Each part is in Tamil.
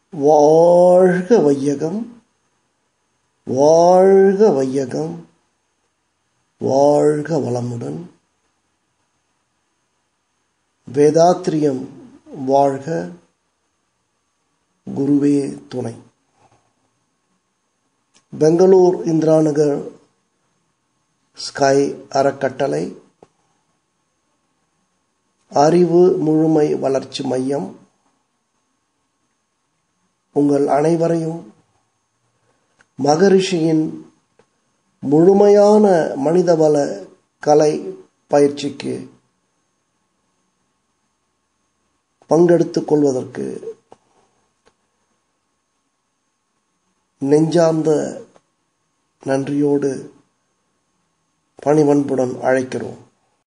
வாழ்க வையகம் வாழ்க வையகம் வாழ்க வளமுடன் வேதாத்திரியம் வாழ்க குருவே துணை பெங்களூர் இந்திராநகர் ஸ்கை அறக்கட்டளை அறிவு முழுமை வளர்ச்சி மையம் உங்கள் அனைவரையும் மகரிஷியின் முழுமையான மனிதவள கலை பயிற்சிக்கு பங்கெடுத்துக் கொள்வதற்கு நெஞ்சார்ந்த நன்றியோடு பணிவன்புடன் அழைக்கிறோம்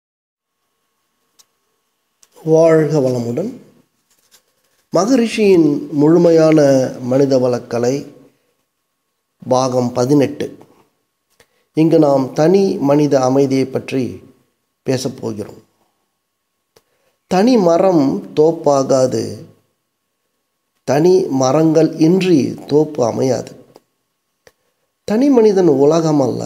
வாழ்க வளமுடன் மகரிஷியின் முழுமையான மனிதவளக்கலை பாகம் பதினெட்டு இங்கு நாம் தனி மனித அமைதியை பற்றி பேசப்போகிறோம் தனி மரம் தோப்பாகாது தனி மரங்கள் இன்றி தோப்பு அமையாது தனி மனிதன் உலகம் அல்ல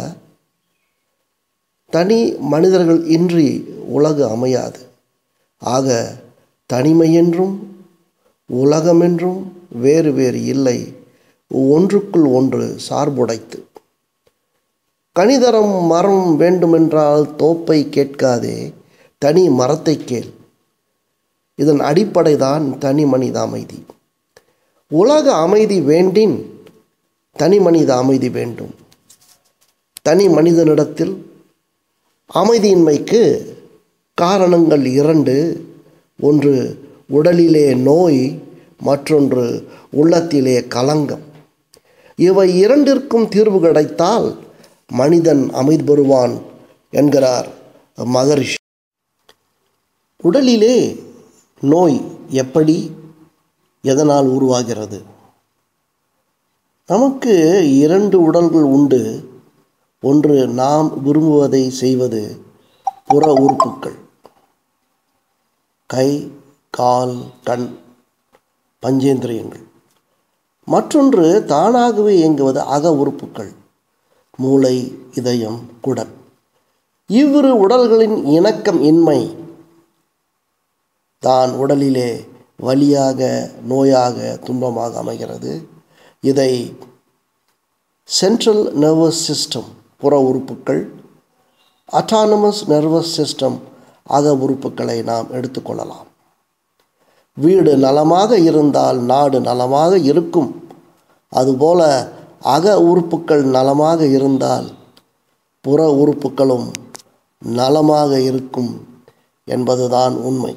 தனி மனிதர்கள் இன்றி உலகு அமையாது ஆக தனிமையென்றும் உலகமென்றும் வேறு வேறு இல்லை ஒன்றுக்குள் ஒன்று சார்புடைத்து கனிதரம் மரம் வேண்டுமென்றால் தோப்பை கேட்காதே தனி மரத்தை கேள் இதன் அடிப்படைதான் தனி மனித அமைதி உலக அமைதி வேண்டின் தனி மனித அமைதி வேண்டும் தனி மனிதனிடத்தில் அமைதியின்மைக்கு காரணங்கள் இரண்டு ஒன்று உடலிலே நோய் மற்றொன்று உள்ளத்திலே கலங்கம் இவை இரண்டிற்கும் தீர்வு கிடைத்தால் மனிதன் அமைதி பெறுவான் என்கிறார் மகரிஷி உடலிலே நோய் எப்படி எதனால் உருவாகிறது நமக்கு இரண்டு உடல்கள் உண்டு ஒன்று நாம் விரும்புவதை செய்வது புற உறுப்புக்கள் கை கால் கண் பஞ்சேந்திரியங்கள் மற்றொன்று தானாகவே இயங்குவது அக உறுப்புக்கள் மூளை இதயம் குடல் இவ்விரு உடல்களின் இணக்கம் இன்மை தான் உடலிலே வலியாக நோயாக துன்பமாக அமைகிறது இதை சென்ட்ரல் நர்வஸ் சிஸ்டம் புற உறுப்புக்கள் அட்டானமஸ் நர்வஸ் சிஸ்டம் அக உறுப்புக்களை நாம் எடுத்துக்கொள்ளலாம் வீடு நலமாக இருந்தால் நாடு நலமாக இருக்கும் அதுபோல அக உறுப்புக்கள் நலமாக இருந்தால் புற உறுப்புகளும் நலமாக இருக்கும் என்பதுதான் உண்மை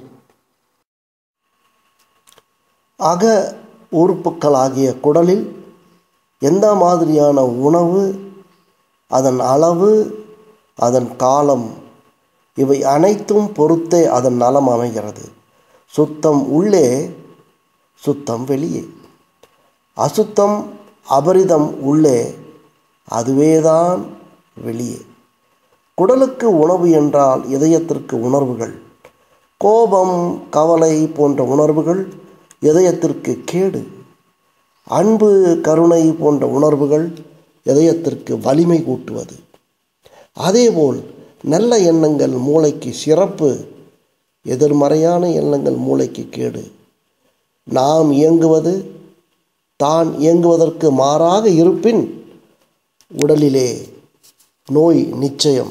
அக உறுப்புக்களாகிய குடலில் எந்த மாதிரியான உணவு அதன் அளவு அதன் காலம் இவை அனைத்தும் பொறுத்தே அதன் நலம் அமைகிறது சுத்தம் உள்ளே சுத்தம் வெளியே அசுத்தம் அபரிதம் உள்ளே அதுவேதான் வெளியே குடலுக்கு உணவு என்றால் இதயத்திற்கு உணர்வுகள் கோபம் கவலை போன்ற உணர்வுகள் இதயத்திற்கு கேடு அன்பு கருணை போன்ற உணர்வுகள் இதயத்திற்கு வலிமை கூட்டுவது அதேபோல் நல்ல எண்ணங்கள் மூளைக்கு சிறப்பு எதிர்மறையான எண்ணங்கள் மூளைக்கு கேடு நாம் இயங்குவது தான் இயங்குவதற்கு மாறாக இருப்பின் உடலிலே நோய் நிச்சயம்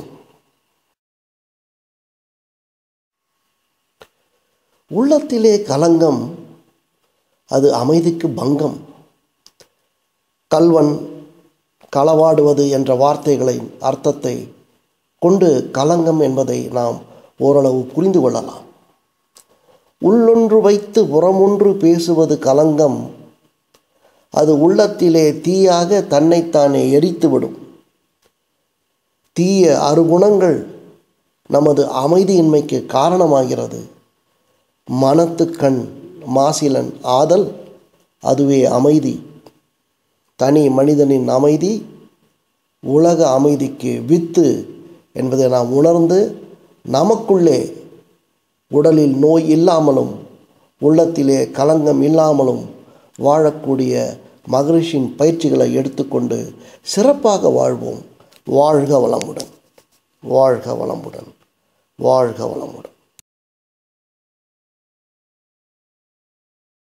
உள்ளத்திலே கலங்கம் அது அமைதிக்கு பங்கம் கல்வன் களவாடுவது என்ற வார்த்தைகளின் அர்த்தத்தை கொண்டு கலங்கம் என்பதை நாம் ஓரளவு புரிந்து கொள்ளலாம் உள்ளொன்று வைத்து புறமொன்று பேசுவது கலங்கம் அது உள்ளத்திலே தீயாக தன்னைத்தானே எரித்துவிடும் தீய அறுகுணங்கள் நமது அமைதியின்மைக்கு காரணமாகிறது மனத்துக்கண் மாசிலன் ஆதல் அதுவே அமைதி தனி மனிதனின் அமைதி உலக அமைதிக்கு வித்து என்பதை நாம் உணர்ந்து நமக்குள்ளே உடலில் நோய் இல்லாமலும் உள்ளத்திலே கலங்கம் இல்லாமலும் வாழக்கூடிய மகரிஷின் பயிற்சிகளை எடுத்துக்கொண்டு சிறப்பாக வாழ்வோம் வாழ்க வளமுடன் வாழ்க வளமுடன் வாழ்க வளமுடன்